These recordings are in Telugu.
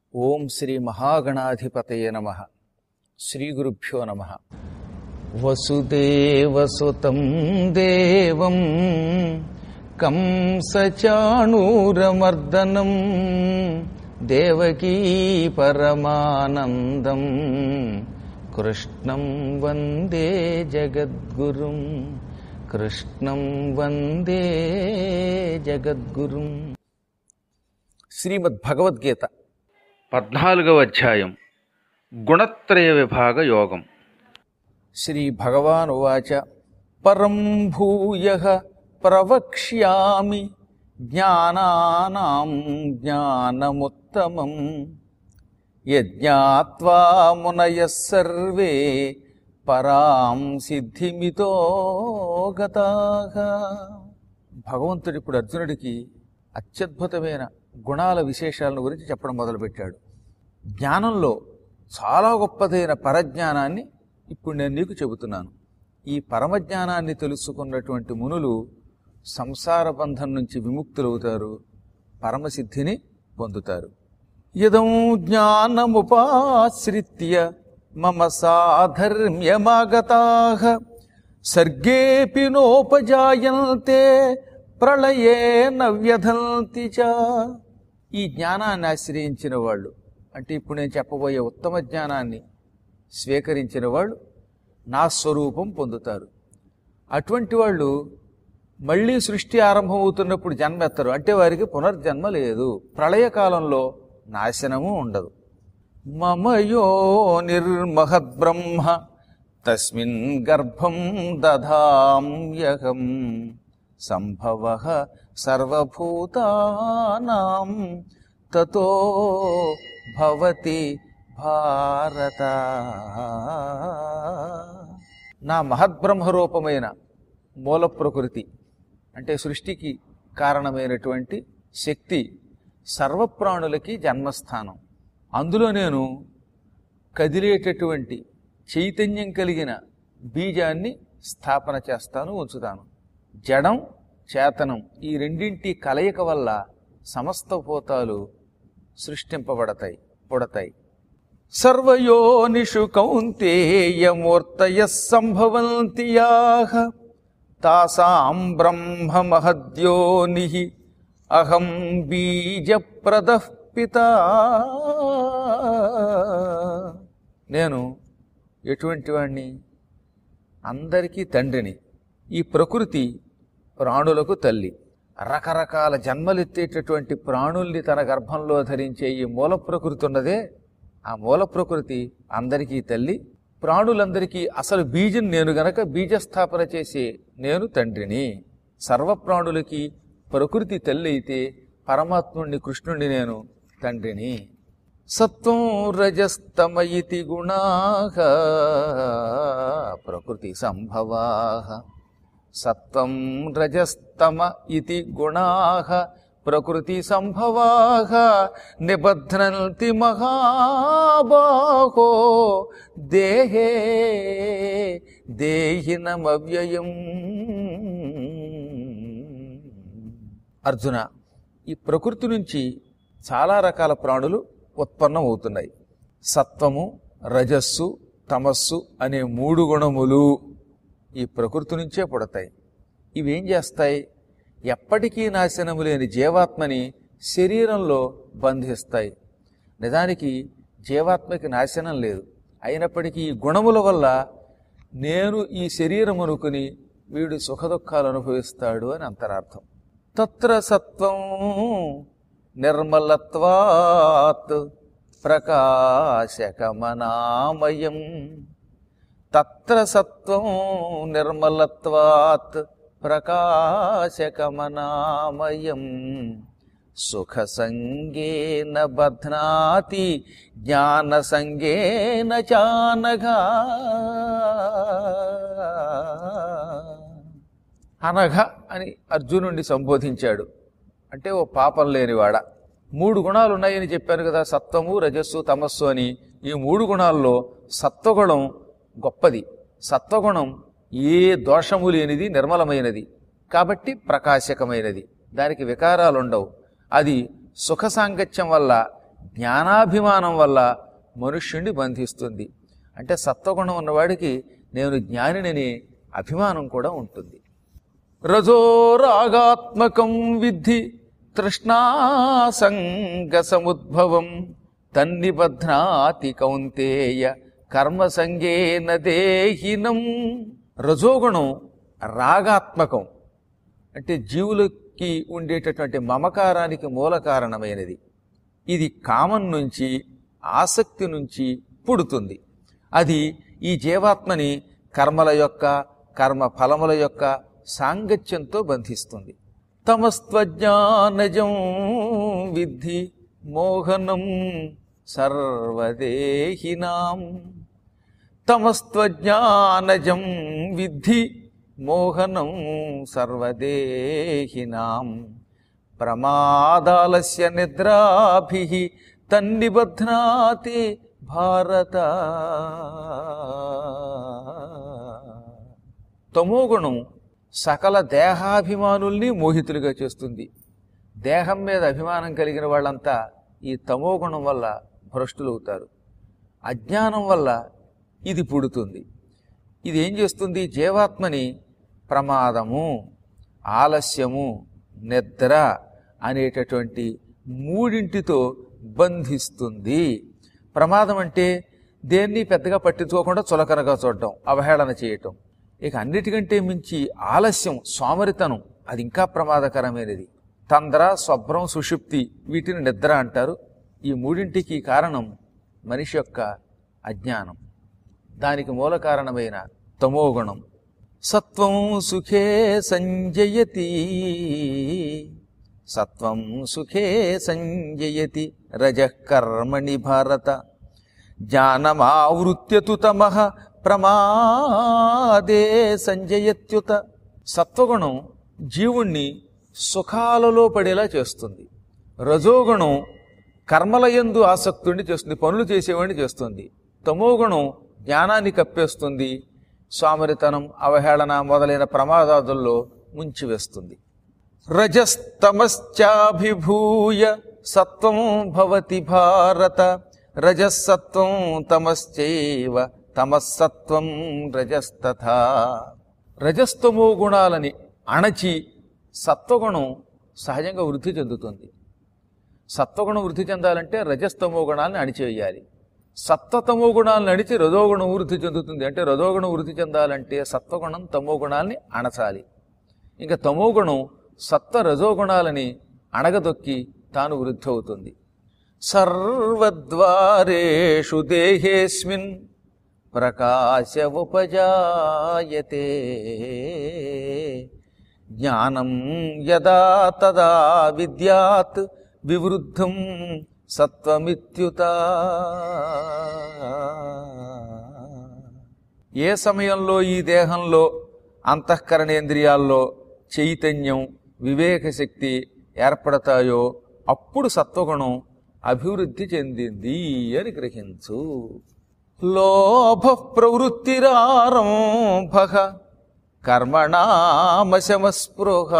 ఓం శ్రీ మహాగణాధిపతయ నమ శ్రీ గురుభ్యో నమ వసుదేవసుతం దేవం కంసచాణూరమర్దనం దేవకీ పరమానందం కృష్ణం వందే జగద్గురుం కృష్ణం వందే జగద్గురుం శ్రీమద్ భగవద్గీత పద్నాలుగవ అధ్యాయం గుణత్రయ విభాగ యోగం శ్రీ భగవాన్ ఉవాచ పరం భూయ ప్రవక్ష్యామి జ్ఞానానాం జ్ఞానముత్తమం యజ్ఞాత్వా మునయ సర్వే పరాం సిద్ధిమితో గతాః భగవంతుడు ఇప్పుడు అర్జునుడికి అత్యద్భుతమైన గుణాల విశేషాలను గురించి చెప్పడం మొదలుపెట్టాడు జ్ఞానంలో చాలా గొప్పదైన పరజ్ఞానాన్ని ఇప్పుడు నేను నీకు చెబుతున్నాను ఈ పరమజ్ఞానాన్ని తెలుసుకున్నటువంటి మునులు సంసార బంధం నుంచి విముక్తులవుతారు పరమసిద్ధిని పొందుతారు ఇదం జ్ఞానముపాశ్రిత్య మమ సాధర్మ్యమాగతా సర్గేపి నోపజాయంతే ప్రళయే నవ్యధంతి చ ఈ జ్ఞానాన్ని ఆశ్రయించిన వాళ్ళు అంటే ఇప్పుడు నేను చెప్పబోయే ఉత్తమ జ్ఞానాన్ని స్వీకరించిన వాళ్ళు నా స్వరూపం పొందుతారు అటువంటి వాళ్ళు మళ్ళీ సృష్టి ఆరంభమవుతున్నప్పుడు జన్మ ఎత్తరు అంటే వారికి పునర్జన్మ లేదు ప్రళయకాలంలో నాశనము ఉండదు మమయో నిర్మహద్బ్రహ్మ తస్మిన్ గర్భం దధామ్యహం సంభవ సర్వభూతానాం తతో భవతి భారత నా మహద్బ్రహ్మరూపమైన మూల ప్రకృతి అంటే సృష్టికి కారణమైనటువంటి శక్తి సర్వప్రాణులకి జన్మస్థానం అందులో నేను కదిలేటటువంటి చైతన్యం కలిగిన బీజాన్ని స్థాపన చేస్తాను ఉంచుతాను జడం చేతనం ఈ రెండింటి కలయిక వల్ల సమస్త భూతాలు సృష్టింపబడతాయి పుడతాయి సర్వయోనిషు కౌంతేయమూర్తయ సంభవంతి యాహ తాసాం బ్రహ్మ మహద్యోని అహం బీజప్రద పిత నేను ఎటువంటి వాణ్ణి అందరికీ తండ్రిని ఈ ప్రకృతి ప్రాణులకు తల్లి రకరకాల జన్మలెత్తేటటువంటి ప్రాణుల్ని తన గర్భంలో ధరించే ఈ మూల ప్రకృతి ఉన్నదే ఆ మూల ప్రకృతి అందరికీ తల్లి ప్రాణులందరికీ అసలు బీజం నేను గనక బీజస్థాపన చేసే నేను తండ్రిని సర్వప్రాణులకి ప్రకృతి తల్లి అయితే పరమాత్ముణ్ణి కృష్ణుణ్ణి నేను తండ్రిని సత్వం రజస్తమ ఇతి గుణా ప్రకృతి సంభవా సత్వం రజస్తమ ఇతి గుణా ప్రకృతి సంభవా నిబధ్నంతి మహాబాహో దేహే దేహినమవ్యయం అర్జున ఈ ప్రకృతి నుంచి చాలా రకాల ప్రాణులు ఉత్పన్నం అవుతున్నాయి సత్వము రజస్సు తమస్సు అనే మూడు గుణములు ఈ ప్రకృతి నుంచే పుడతాయి ఇవేం చేస్తాయి ఎప్పటికీ నాశనము లేని జీవాత్మని శరీరంలో బంధిస్తాయి నిజానికి జీవాత్మకి నాశనం లేదు అయినప్పటికీ ఈ గుణముల వల్ల నేను ఈ శరీరం అనుకుని వీడు సుఖదుఖాలు అనుభవిస్తాడు అని అంతరార్థం తత్ర సత్వం నిర్మలత్వాత్ ప్రకాశకమనామయం తత్ర సత్వం నిర్మలత్వాత్ ప్రకాశకమనామయం సుఖ సంగేన బధ్నాతి జ్ఞాన సంగేన చానగా అనఘ అని అర్జునుడిని సంబోధించాడు అంటే ఓ పాపం లేనివాడ మూడు గుణాలు ఉన్నాయని చెప్పాను కదా సత్వము రజస్సు తమస్సు అని ఈ మూడు గుణాల్లో సత్వగుణం గొప్పది సత్వగుణం ఏ దోషము లేనిది నిర్మలమైనది కాబట్టి ప్రకాశకమైనది దానికి వికారాలు ఉండవు అది సుఖ సాంగత్యం వల్ల జ్ఞానాభిమానం వల్ల మనుష్యుణ్ణి బంధిస్తుంది అంటే సత్వగుణం ఉన్నవాడికి నేను జ్ఞానిని అభిమానం కూడా ఉంటుంది రజోరాగాత్మకం విద్ధి తృష్ణాసంగ సముద్భవం తన్నిబధ్నాతి కౌంతేయ కర్మసంగేన దేహినం రజోగుణం రాగాత్మకం అంటే జీవులకి ఉండేటటువంటి మమకారానికి మూల కారణమైనది ఇది కామం నుంచి ఆసక్తి నుంచి పుడుతుంది అది ఈ జీవాత్మని కర్మల యొక్క కర్మ ఫలముల యొక్క సాంగత్యంతో బంధిస్తుంది తమస్త్వజ్ఞానజం విద్ధి మోహనం సర్వదేహినాం తమస్త్వజ్ఞానజం విద్ధి మోహనం సర్వదేహినాం ప్రమాదాలస్య నిద్రాభి తన్నిబధ్నాతి భారత తమోగుణం సకల దేహాభిమానుల్ని మోహితులుగా చేస్తుంది దేహం మీద అభిమానం కలిగిన వాళ్ళంతా ఈ తమోగుణం వల్ల భ్రష్టులవుతారు అజ్ఞానం వల్ల ఇది పుడుతుంది ఇది ఏం చేస్తుంది జీవాత్మని ప్రమాదము ఆలస్యము నిద్ర అనేటటువంటి మూడింటితో బంధిస్తుంది ప్రమాదం అంటే దేన్ని పెద్దగా పట్టించుకోకుండా చులకనగా చూడటం అవహేళన చేయటం ఇక అన్నిటికంటే మించి ఆలస్యం సోమరితనం అది ఇంకా ప్రమాదకరమైనది తంద్ర స్వభ్రం సుషుప్తి వీటిని నిద్ర అంటారు ఈ మూడింటికి కారణం మనిషి యొక్క అజ్ఞానం దానికి మూల కారణమైన తమోగుణం సత్వం సుఖే సంజయతి సత్వం సుఖే సంజయతి రజః కర్మణి భారత జ్ఞానమావృత్యతు తమః ప్రమాదే సంజయత్యుత సత్వగుణం జీవుణ్ణి సుఖాలలో పడేలా చేస్తుంది రజోగుణం కర్మలయందు ఆసక్తుడిని చేస్తుంది పనులు చేసేవాడిని చేస్తుంది తమోగుణం జ్ఞానాన్ని కప్పేస్తుంది స్వామరితనం అవహేళన మొదలైన ప్రమాదాదుల్లో ముంచివేస్తుంది రజస్తమశ్చాభిభూయ సత్వం భవతి భారత రజసత్వం తమశ్చైవ తమస్సత్వం రజస్తథా రజస్తమో గుణాలని అణచి సత్వగుణం సహజంగా వృద్ధి చెందుతుంది సత్వగుణం వృద్ధి చెందాలంటే రజస్తమో గుణాలను అణిచివేయాలి సత్వతమో గుణాలను అణిచి రజోగుణం వృద్ధి చెందుతుంది అంటే రజోగుణం వృద్ధి చెందాలంటే సత్వగుణం తమో గుణాలని అణచాలి ఇంకా తమో గుణం సత్వ రజోగుణాలని అణగదొక్కి తాను వృద్ధి అవుతుంది సర్వద్వారేషు దేహేస్మిన్ ప్రకాశ ఉపజాయతే జ్ఞానం యదా తదా విద్యాత్ వివృద్ధం సత్వమిత్యుత ఏ సమయంలో ఈ దేహంలో అంతఃకరణేంద్రియాల్లో చైతన్యం వివేక శక్తి ఏర్పడతాయో అప్పుడు సత్వగుణం అభివృద్ధి చెందింది అని గ్రహించు లోభ ప్రవృత్తిరారంభ కర్మణామశమస్పృహ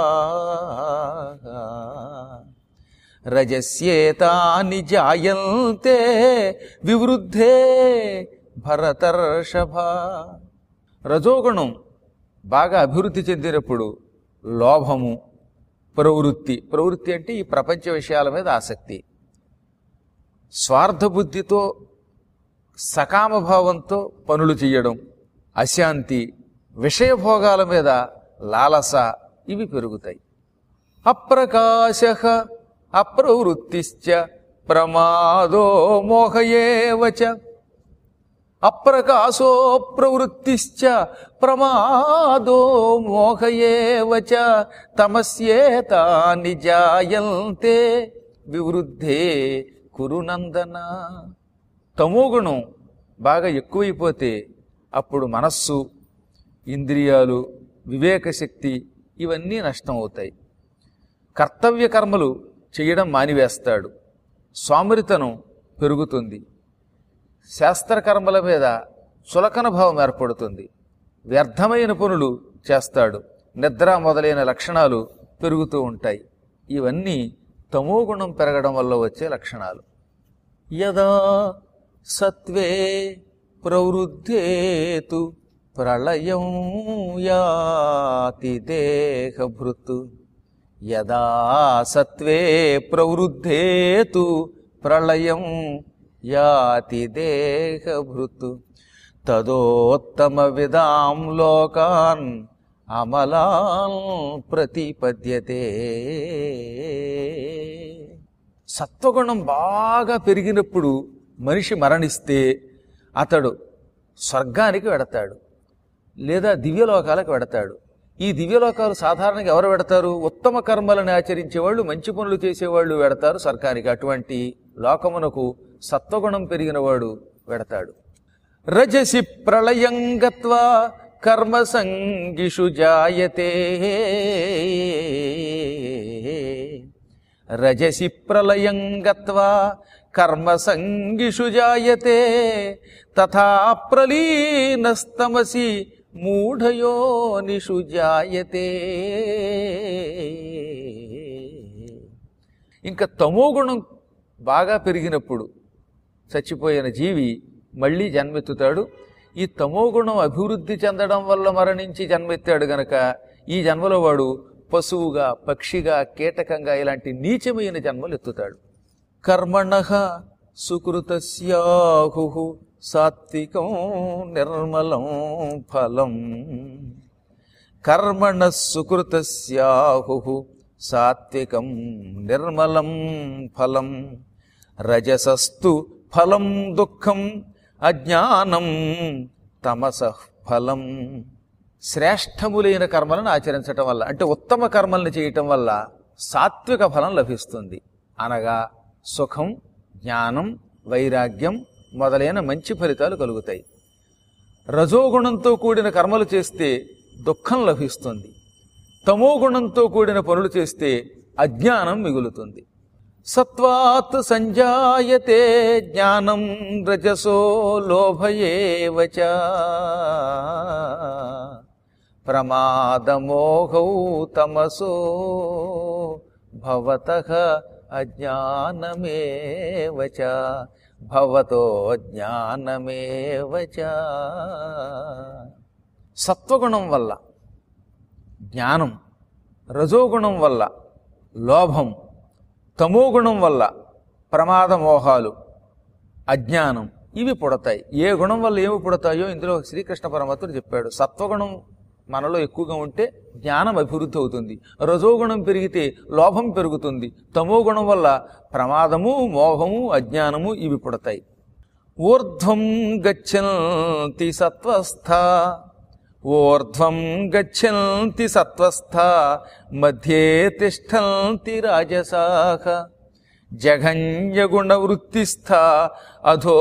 రజస్యేతాని జాయంతే వివృద్ధే భరతర్షభ రజోగుణం బాగా అభివృద్ధి చెందినప్పుడు లోభము ప్రవృత్తి ప్రవృత్తి అంటే ఈ ప్రపంచ విషయాల మీద ఆసక్తి స్వార్థ బుద్ధితో సకామభావంతో పనులు చేయడం అశాంతి విషయభోగాల మీద లాలస ఇవి పెరుగుతాయి అప్రకాశ అప్రవృత్తిశ్చ ప్రమాదో మోహయేవచ అప్రకాశో ప్రవృత్తిశ్చ ప్రమాదో మోహయేవచ తమస్యేతాని జాయంతే వివృద్ధే కురునందన తమోగుణం బాగా ఎక్కువైపోతే అప్పుడు మనస్సు ఇంద్రియాలు వివేకశక్తి ఇవన్నీ నష్టం అవుతాయి కర్తవ్య కర్మలు చేయడం మానివేస్తాడు సోమరితనం పెరుగుతుంది శాస్త్రకర్మల మీద చులకన భావం ఏర్పడుతుంది వ్యర్థమైన పనులు చేస్తాడు నిద్ర మొదలైన లక్షణాలు పెరుగుతూ ఉంటాయి ఇవన్నీ తమోగుణం పెరగడం వల్ల వచ్చే లక్షణాలు యదా సత్వే ప్రవృద్ధేతు ప్రళయం యాతి దేహభృత్ యదా సత్వే ప్రవృద్ధేతు ప్రళయం యాతి దేహభృత్ తదోత్తమ విదాం లోకాన్ అమలాన్ ప్రతిపద్యతే సత్వగుణం బాగా పెరిగినప్పుడు మనిషి మరణిస్తే అతడు స్వర్గానికి వెడతాడు లేదా దివ్యలోకాలకు వెడతాడు ఈ దివ్యలోకాలు సాధారణంగా ఎవరు వెడతారు ఉత్తమ కర్మలను ఆచరించేవాళ్ళు మంచి పనులు చేసేవాళ్ళు వెడతారు స్వర్గానికి అటువంటి లోకమునకు సత్వగుణం పెరిగినవాడు వెడతాడు రజసి ప్రళయం గత్వా కర్మ సంగిషు జాయతే రజసి ప్రళయం గత్వా కర్మ సంగిషు జాయతే తథా ప్రలీనస్తమసి మూఢయోనిషు జాయతే ఇంకా తమోగుణం బాగా పెరిగినప్పుడు చచ్చిపోయిన జీవి మళ్ళీ జన్మెత్తుతాడు ఈ తమోగుణం అభివృద్ధి చెందడం వల్ల మరణించి జన్మెత్తాడు గనక ఈ జన్మలో వాడు పశువుగా పక్షిగా కీటకంగా ఇలాంటి నీచమైన జన్మలు ఎత్తుతాడు కర్మణ సుకృతస్యాహు సాత్వికం నిర్మలం ఫలం కర్మణ సుకృతస్యాహు సాత్వికం నిర్మలం ఫలం రజసస్తు ఫలం దుఃఖం అజ్ఞానం తమస ఫలం శ్రేష్టములైన కర్మలను ఆచరించటం వల్ల అంటే ఉత్తమ కర్మల్ని చేయటం వల్ల సాత్విక ఫలం లభిస్తుంది అనగా సుఖం జ్ఞానం వైరాగ్యం మొదలైన మంచి ఫలితాలు కలుగుతాయి రజోగుణంతో కూడిన కర్మలు చేస్తే దుఃఖం లభిస్తుంది తమో గుణంతో కూడిన పనులు చేస్తే అజ్ఞానం మిగులుతుంది సత్వాత్ సంజాయతే జ్ఞానం రజసో లోభయేవచ ప్రమాదమోహౌ తమసో భవత అజ్ఞానమేవచ భవతో జ్ఞానమేవచ సత్వగుణం వల్ల జ్ఞానం రజోగుణం వల్ల లోభం తమోగుణం వల్ల ప్రమాద మోహాలు అజ్ఞానం ఇవి పుడతాయి ఏ గుణం వల్ల ఏమి పుడతాయో ఇందులో శ్రీకృష్ణ పరమాత్ముడు చెప్పాడు సత్వగుణం మనలో ఎక్కువగా ఉంటే జ్ఞానం అభివృద్ధి అవుతుంది రజోగుణం పెరిగితే లోభం పెరుగుతుంది తమో గుణం వల్ల ప్రమాదము మోహము అజ్ఞానము ఇవి పుడతాయి ఊర్ధ్వం గచ్చంతి సత్వస్థ ఊర్ధ్వం గచ్చంతి సత్వస్థ మధ్యే తిష్టంతి రాజసాఖ జఘన్యగుణవృత్తిస్థ అధో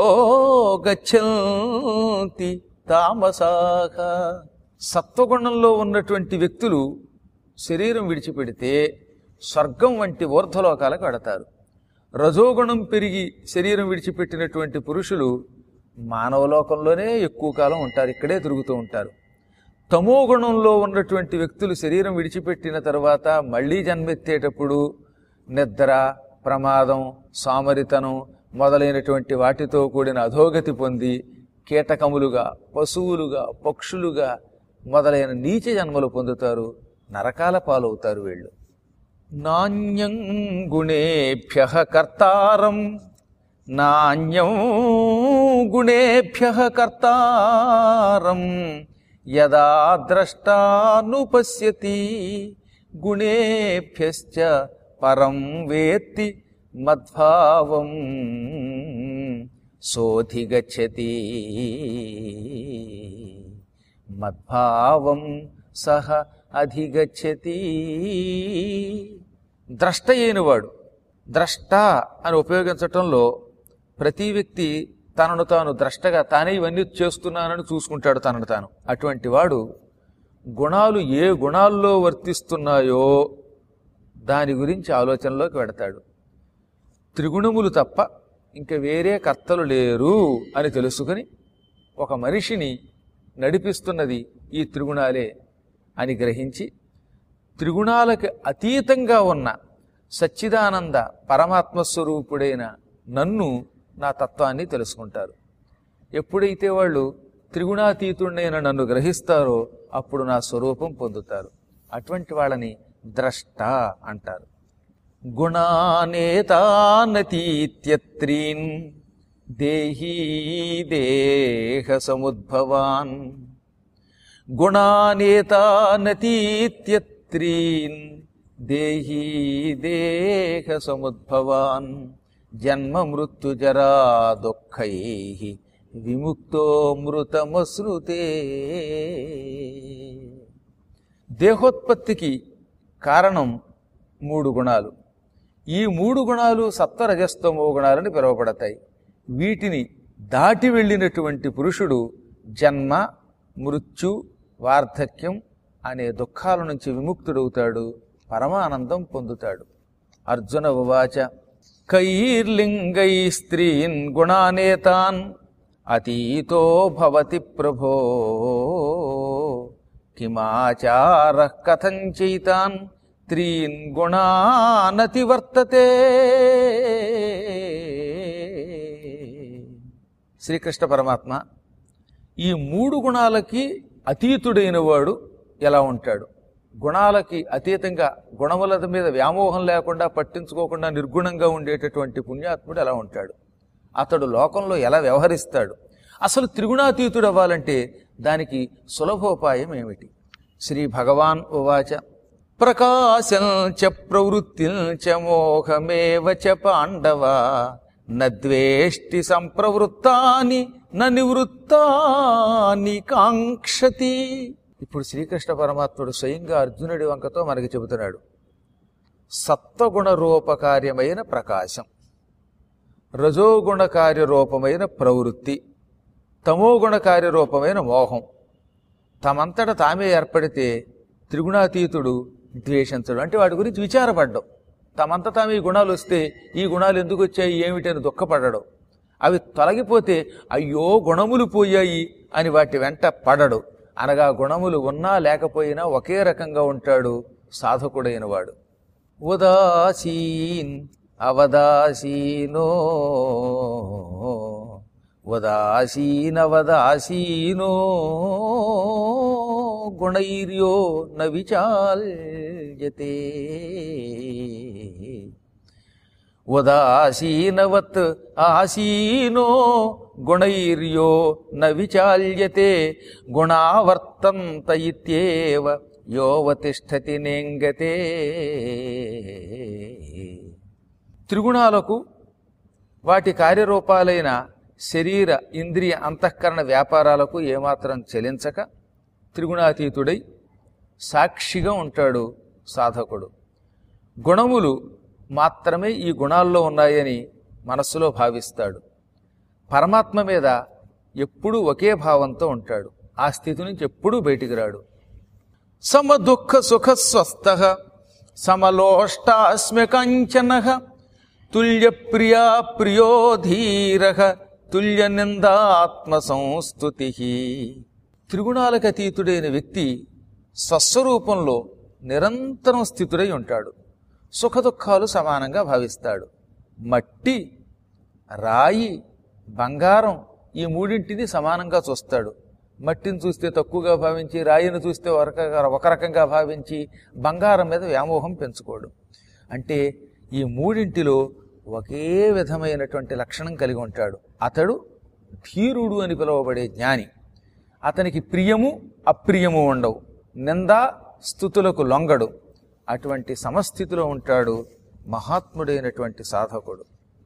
గచ్చంతి తామసాఖ సత్వగుణంలో ఉన్నటువంటి వ్యక్తులు శరీరం విడిచిపెడితే స్వర్గం వంటి ఊర్ధ్వలోకాలకు వెడతారు రజోగుణం పెరిగి శరీరం విడిచిపెట్టినటువంటి పురుషులు మానవలోకంలోనే ఎక్కువ కాలం ఉంటారు ఇక్కడే తిరుగుతూ ఉంటారు తమో గుణంలో ఉన్నటువంటి వ్యక్తులు శరీరం విడిచిపెట్టిన తర్వాత మళ్ళీ జన్మెత్తేటప్పుడు నిద్ర ప్రమాదం సామరితనం మొదలైనటువంటి వాటితో కూడిన అధోగతి పొంది కీటకములుగా పశువులుగా పక్షులుగా మొదలైన నీచ జన్మలు పొందుతారు నరకాల పాలవుతారు వీళ్ళు నాణ్యం గుణేభ్య కర్తారం నాణ్యం గుణేభ్య కర్తారం యదా ద్రష్టానుపశ్యతి గుణేభ్యశ్చ పరం వేత్తి మద్భావం సోధిగచ్చతి మద్భావం సహ అధిగచ్చతి ద్రష్ట అయినవాడు ద్రష్ట అని ఉపయోగించటంలో ప్రతి వ్యక్తి తనను తాను ద్రష్టగా తానే ఇవన్నీ చేస్తున్నానని చూసుకుంటాడు తనను తాను అటువంటి వాడు గుణాలు ఏ గుణాల్లో వర్తిస్తున్నాయో దాని గురించి ఆలోచనలోకి వెడతాడు త్రిగుణములు తప్ప ఇంక వేరే కర్తలు లేరు అని తెలుసుకుని ఒక మనిషిని నడిపిస్తున్నది ఈ త్రిగుణాలే అని గ్రహించి త్రిగుణాలకు అతీతంగా ఉన్న సచ్చిదానంద పరమాత్మ స్వరూపుడైన నన్ను నా తత్వాన్ని తెలుసుకుంటారు ఎప్పుడైతే వాళ్ళు త్రిగుణాతీతుడైన నన్ను గ్రహిస్తారో అప్పుడు నా స్వరూపం పొందుతారు అటువంటి వాళ్ళని ద్రష్ట అంటారు గుణానేతానతీత్యత్రీన్ దేహీ దేహ సముద్భవాన్ గుణానేతానతీత్యత్రీన్ దేహీ దేహ సముద్భవాన్ జన్మ మృత్యుజరా దుఃఖై విముక్తో మృతమశ్నుతే దేహోత్పత్తికి కారణం మూడు గుణాలు ఈ మూడు గుణాలు సత్వరజస్తమో గుణాలని పిలువబడతాయి వీటిని దాటి వెళ్ళినటువంటి పురుషుడు జన్మ మృత్యు వార్ధక్యం అనే దుఃఖాల నుంచి విముక్తుడవుతాడు పరమానందం పొందుతాడు అర్జున ఉవాచ కైర్లింగై స్త్రీన్ గుణానేతాన్ అతీతో భవతి ప్రభో కిమాచార కథం చైతాన్ త్రీన్ గుణానతి వర్తతే శ్రీకృష్ణ పరమాత్మ ఈ మూడు గుణాలకి అతీతుడైన వాడు ఎలా ఉంటాడు గుణాలకి అతీతంగా గుణముల మీద వ్యామోహం లేకుండా పట్టించుకోకుండా నిర్గుణంగా ఉండేటటువంటి పుణ్యాత్ముడు ఎలా ఉంటాడు అతడు లోకంలో ఎలా వ్యవహరిస్తాడు అసలు త్రిగుణాతీతుడు అవ్వాలంటే దానికి సులభోపాయం ఏమిటి శ్రీ భగవాన్ ఉవాచ ప్రకాశం చ ప్రవృత్తిం చ మోహమేవ చ పాండవ నద్వేష్టి సంప్రవృత్తాని న నివృత్తాని కాంక్షతి ఇప్పుడు శ్రీకృష్ణ పరమాత్ముడు స్వయంగా అర్జునుడి వంకతో మనకి చెబుతున్నాడు సత్వగుణ రూపకార్యమైన ప్రకాశం రజోగుణ కార్యరూపమైన ప్రవృత్తి తమోగుణ కార్యరూపమైన మోహం తమంతట తామే ఏర్పడితే త్రిగుణాతీతుడు ద్వేషించడు అంటే వాటి గురించి విచారపడ్డం తమంత తామే ఈ గుణాలు వస్తే ఈ గుణాలు ఎందుకు వచ్చాయి ఏమిటని దుఃఖపడడం అవి తొలగిపోతే అయ్యో గుణములు పోయాయి అని వాటి వెంట పడడు అనగా గుణములు ఉన్నా లేకపోయినా ఒకే రకంగా ఉంటాడు సాధకుడైన వాడు ఉదాసీన్ అవదాసీనో ఉదాసీనవదాసీనో గుణైర్యో న విచాల్యతే ఉదాసీనవత్ ఆసీనో గుణైర్యో న విచాల్యతే గుణావర్తంత ఇత్యేవ యోవతిష్ఠతి నేంగతే త్రిగుణాలకు వాటి కార్యరూపాలైన శరీర ఇంద్రియ అంతఃకరణ వ్యాపారాలకు ఏమాత్రం చెలించక త్రిగుణాతీతుడై సాక్షిగా ఉంటాడు సాధకుడు గుణములు మాత్రమే ఈ గుణాల్లో ఉన్నాయని మనస్సులో భావిస్తాడు పరమాత్మ మీద ఎప్పుడూ ఒకే భావంతో ఉంటాడు ఆ స్థితి నుంచి ఎప్పుడూ బయటికి రాడు సమ దుఃఖ సుఖ స్వస్థ సమలోష్టాస్మ్య కంచన తుల్య ప్రియా ప్రియో ధీర తుల్య నిందాత్మ సంస్తుతి త్రిగుణాలకు అతీతుడైన వ్యక్తి స్వస్వరూపంలో నిరంతరం స్థితుడై ఉంటాడు సుఖదుఖాలు సమానంగా భావిస్తాడు మట్టి రాయి బంగారం ఈ మూడింటిని సమానంగా చూస్తాడు మట్టిని చూస్తే తక్కువగా భావించి రాయిని చూస్తే ఒక ఒక రకంగా భావించి బంగారం మీద వ్యామోహం పెంచుకోడు అంటే ఈ మూడింటిలో ఒకే విధమైనటువంటి లక్షణం కలిగి ఉంటాడు అతడు ధీరుడు అని పిలువబడే జ్ఞాని అతనికి ప్రియము అప్రియము ఉండవు నింద స్థుతులకు లొంగడు అటువంటి ఉంటాడు మహాత్ముడైనటువంటి సాధకుడు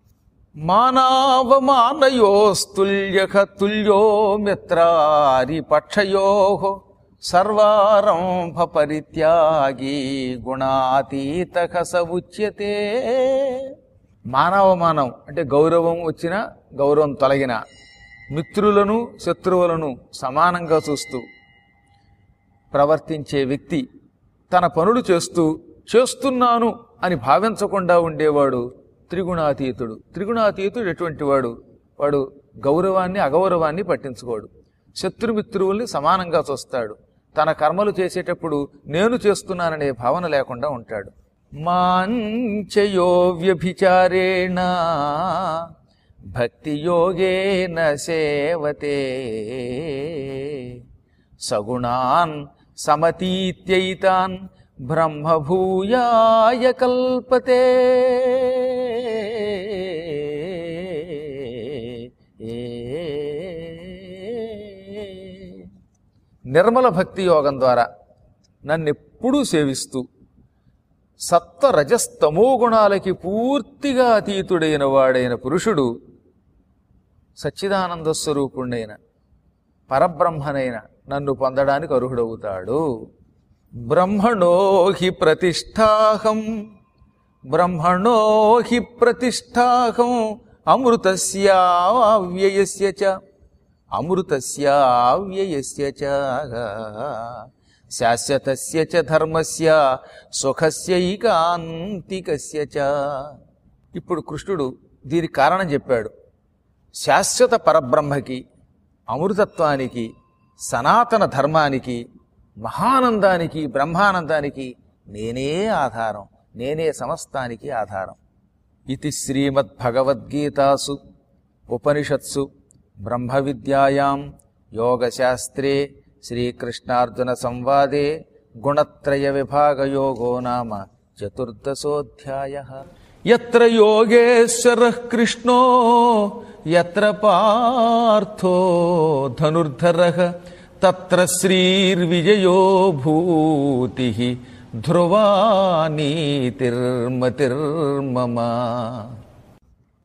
మానవమానయోస్తుల్యక తుల్యో మిత్రారి పక్షయో సర్వారంభ పరిత్యాగి గుణాతీత స ఉచ్యతే మానవమానం అంటే గౌరవం వచ్చినా గౌరవం తొలగిన మిత్రులను శత్రువులను సమానంగా చూస్తూ ప్రవర్తించే వ్యక్తి తన పనులు చేస్తూ చేస్తున్నాను అని భావించకుండా ఉండేవాడు త్రిగుణాతీతుడు త్రిగుణాతీతుడు ఎటువంటి వాడు వాడు గౌరవాన్ని అగౌరవాన్ని పట్టించుకోడు శత్రుమిత్రువుల్ని సమానంగా చూస్తాడు తన కర్మలు చేసేటప్పుడు నేను చేస్తున్నాననే భావన లేకుండా ఉంటాడు మాంచయో వ్యభిచారేణ భక్తియోగేన సేవతే సగుణాన్ సమతీత్యైతాన్ బ్రహ్మభూయాయ కల్పతే నిర్మల భక్తి యోగం ద్వారా నన్నెప్పుడూ సేవిస్తూ సత్వ రజస్తమో గుణాలకి పూర్తిగా అతీతుడైన వాడైన పురుషుడు సచ్చిదానంద స్వరూపుణ్ణైన పరబ్రహ్మనైన నన్ను పొందడానికి అర్హుడవుతాడు బ్రహ్మణో హి ప్రతిష్టాహం బ్రహ్మణో హి ప్రతిష్టాహం అమృతస్యావ్యయస్య చ అమృతస్యావ్యయస్య చ శాశ్వతస్య చ ధర్మస్య సుఖస్యైకాంతికస్య చ ఇప్పుడు కృష్ణుడు దీనికి కారణం చెప్పాడు శాశ్వత పరబ్రహ్మకి అమృతత్వానికి సనాతన ధర్మానికి మహానందానికి బ్రహ్మానందానికి నేనే ఆధారం నేనే సమస్తానికి ఆధారం ఇది శ్రీమద్భగవద్గీతాసు ఉపనిషత్సు బ్రహ్మ విద్యాయాం యోగశాస్త్రే శ్రీకృష్ణార్జున సంవాదే గుణత్రయ విభాగయోగో నామ చతుర్దశోధ్యాయ ఎత్ర యోగేశ్వర కృష్ణో ఎత్ర పార్థో ధనుర్ధర తత్ర శ్రీర్విజయో భూతి ధ్రువా నీతిర్మతిర్మమ